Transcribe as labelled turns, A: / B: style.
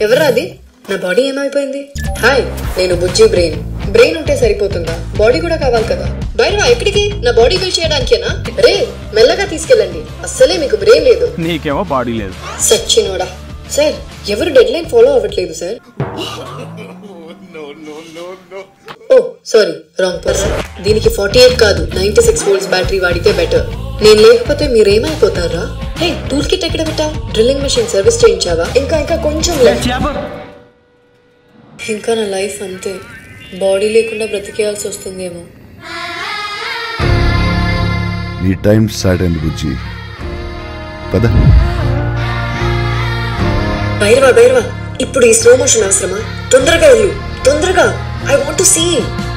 A: ఎవరా అది నా బాడీ ఏమైపోయింది హాయ్ నేను బుజ్జి బ్రెయిన్ బ్రెయిన్ ఉంటే సరిపోతుందా బాడీ కూడా కావాలి కదా బయట ఎక్కడికి నా బాడీ బిల్డ్ చేయడానికేనా రే మెల్లగా తీసుకెళ్ళండి అస్సలే మీకు బ్రెయిన్ లేదు
B: నీకేమో బాడీ లేదు
A: సచ్చినోడా సార్ ఎవరు డెడ్ లైన్ ఫాలో అవ్వట్లేదు sir oh sorry wrong person దీనికి ఫార్టీ ఎయిట్ కాదు నైన్టీ సిక్స్ వోల్ట్స్ బ్యాటరీ వాడితే బెటర్ నేను లేకపోతే మీరేమైపోతారా హే టూల్ కిట్ ఎక్కడ పెట్టా డ్రిల్లింగ్ మెషిన్ సర్వీస్ చేయించావా ఇంకా ఇంకా కొంచెం left. ఇంకా నా లైఫ్ అంతే బాడీ లేకుండా బ్రతికేయాల్సి వస్తుందేమో
C: నీ టైం స్టార్ట్ అయింది బుజ్జి పద
A: భైరవా భైరవా ఇప్పుడు ఈ స్లో మోషన్ అవసరమా తొందరగా వెళ్ళు తొందరగా ఐ వాంట్ టు సీ